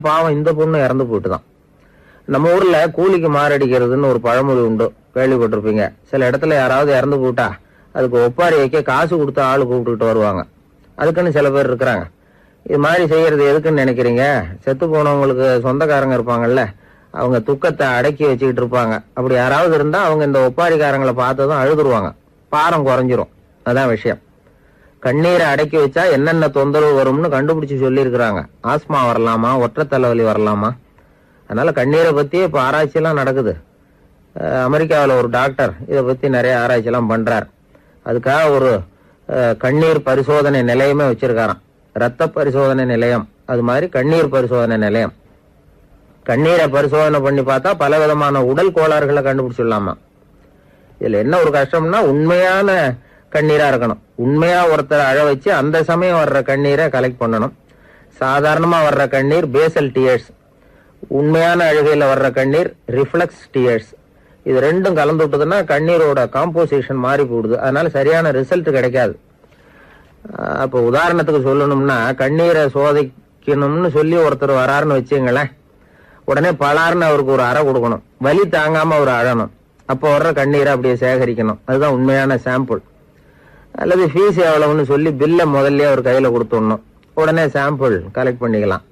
பாவம் இந்த பொண்ணு இறந்து போயிட்டுதான் நம்ம ஊர்ல கூலிக்கு மாரடிக்கிறதுன்னு ஒரு பழமொழி உண்டு கேள்விப்பட்டிருப்பீங்க சில இடத்துல யாராவது இறந்து போயிட்டா அதுக்கு ஒப்பாரி வைக்க காசு கொடுத்து ஆளு கூப்பிட்டுட்டு வருவாங்க அதுக்குன்னு சில பேர் இருக்கிறாங்க இது மாதிரி செய்யறது எதுக்குன்னு நினைக்கிறீங்க செத்து போனவங்களுக்கு சொந்தக்காரங்க இருப்பாங்கல்ல அவங்க துக்கத்தை அடக்கி வச்சுக்கிட்டு இருப்பாங்க அப்படி யாராவது இருந்தா அவங்க இந்த ஒப்பாரிக்காரங்களை பார்த்ததும் அழுதுருவாங்க பாரம் குறைஞ்சிரும் அதான் விஷயம் கண்ணீரை அடக்கி வச்சா என்னென்ன தொந்தரவு வரும்னு கண்டுபிடிச்சு சொல்லியிருக்கிறாங்க ஆஸ்மா வரலாமா ஒற்றை தலைவலி வரலாமா அதனால கண்ணீரை பத்தி இப்ப ஆராய்ச்சி எல்லாம் நடக்குது அஹ் அமெரிக்காவுல ஒரு டாக்டர் இதை பத்தி நிறைய ஆராய்ச்சி எல்லாம் பண்றார் அதுக்காக ஒரு அஹ், கண்ணீர் பரிசோதனை நிலையமே வச்சிருக்காராம் ரத்த பரிசோதனை நிலையம் அது மாதிரி கண்ணீர் பரிசோதனை நிலையம் கண்ணீரை பரிசோதனை பண்ணி பார்த்தா பல விதமான உடல் கோளாறுகளை கண்டுபிடிச்சிடலாமா இதுல என்ன ஒரு கஷ்டம்னா உண்மையான கண்ணீரா இருக்கணும் உண்மையா ஒருத்தரை அழ வச்சு அந்த சமயம் வர்ற கண்ணீரை கலெக்ட் பண்ணணும் சாதாரணமா வர்ற கண்ணீர் பேசல் டியர்ஸ் உண்மையான அழுகையில வர்ற கண்ணீர் ரிஃப்ளெக்ஸ் டியர்ஸ் இது ரெண்டும் கலந்து விட்டதுன்னா கண்ணீரோட காம்போசிஷன் மாறி போடுது அதனால சரியான ரிசல்ட் கிடைக்காது ஆஹ் அப்போ உதாரணத்துக்கு சொல்லணும்னா கண்ணீரை சோதிக்கணும்னு சொல்லி ஒருத்தர் வராருன்னு வச்சுங்களேன் உடனே பலார்னு அவருக்கு ஒரு அறை கொடுக்கணும் வலி தாங்காம அவர் அழணும் அப்போ வர்ற கண்ணீரை அப்படியே சேகரிக்கணும் அதுதான் உண்மையான சாம்பிள் அல்லது ஃபீஸ் எவ்வளவுன்னு சொல்லி பில்லை முதல்ல அவர் கையில கொடுத்துடணும் உடனே சாம்பிள் கலெக்ட் பண்ணிக்கலாம்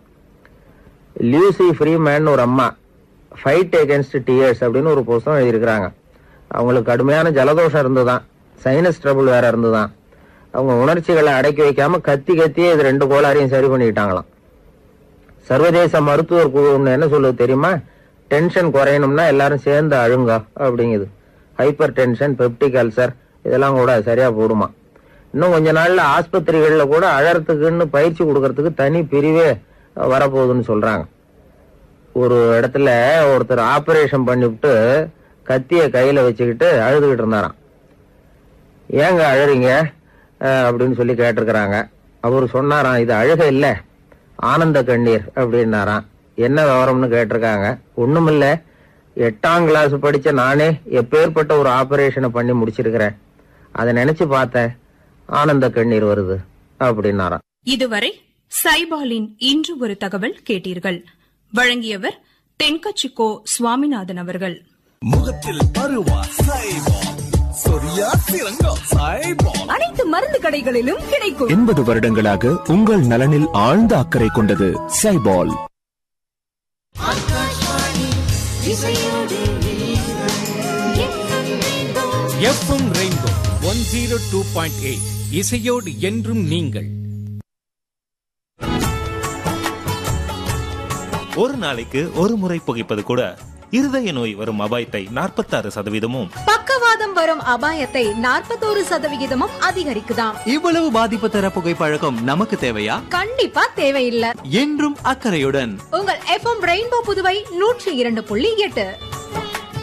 லியூசி ஃப்ரீமேன் ஒரு அம்மா ஃபைட் அகேன்ஸ்ட் டியர்ஸ் அப்படின்னு ஒரு புத்தகம் எழுதியிருக்கிறாங்க அவங்களுக்கு கடுமையான ஜலதோஷம் இருந்துதான் சைனஸ் ட்ரபிள் வேற இருந்துதான் அவங்க உணர்ச்சிகளை அடக்கி வைக்காம கத்தி கத்தியே இது ரெண்டு கோளாறையும் சரி பண்ணிக்கிட்டாங்களாம் சர்வதேச மருத்துவர் குழு ஒண்ணு என்ன சொல்லுது தெரியுமா டென்ஷன் குறையணும்னா எல்லாரும் சேர்ந்து அழுங்க அப்படிங்குது ஹைப்பர் டென்ஷன் பெப்டிக் அல்சர் இதெல்லாம் கூட சரியா போடுமா இன்னும் கொஞ்ச நாள்ல ஆஸ்பத்திரிகள்ல கூட அழறதுக்குன்னு பயிற்சி கொடுக்கறதுக்கு தனி பிரிவே வரப்போகுதுன்னு சொல்றாங்க ஒரு இடத்துல ஒருத்தர் ஆபரேஷன் பண்ணிவிட்டு கத்திய கையில வச்சுக்கிட்டு அழுதுகிட்டு இருந்தாராம் ஏங்க அழறீங்க அஹ், அப்படின்னு சொல்லி கேட்டிருக்கிறாங்க அவர் சொன்னாராம் இது அழுக இல்ல ஆனந்த கண்ணீர் அப்படின்னாராம் என்ன விவரம்னு கேட்டிருக்காங்க ஒண்ணுமில்ல எட்டாம் கிளாஸ் படிச்ச நானே எப்பேற்பட்ட ஒரு ஆபரேஷனை பண்ணி முடிச்சிருக்கிறேன் அதை நினைச்சு பார்த்தேன் ஆனந்த கண்ணீர் வருது அப்படின்னாராம் இதுவரை சைபாலின் இன்று ஒரு தகவல் கேட்டீர்கள் வழங்கியவர் தென்கச்சிக்கோ சுவாமிநாதன் அவர்கள் முகத்தில் பருவா சைபால் சொரியா சிறங்கா சைபால் அனைத்து மருந்து கடைகளிலும் கிடைக்கும் எண்பது வருடங்களாக உங்கள் நலனில் ஆழ்ந்த அக்கறை கொண்டது சைபால் FM rainbow one zero two point eight இசையோடு என்றும் நீங்கள் ஒரு நாளைக்கு ஒரு முறை புகைப்பது கூட இருதய நோய் வரும் அபாயத்தை நாற்பத்தாறு சதவீதமும் பக்கவாதம் வரும் அபாயத்தை நாற்பத்தோரு சதவிகிதமும் அதிகரிக்குதாம் இவ்வளவு பாதிப்பு தர புகைப்பழக்கம் நமக்கு தேவையா கண்டிப்பா தேவையில்லை என்றும் அக்கறையுடன் உங்கள் எஃப்எம் ரெயின்போ புதுவை நூற்றி இரண்டு புள்ளி எட்டு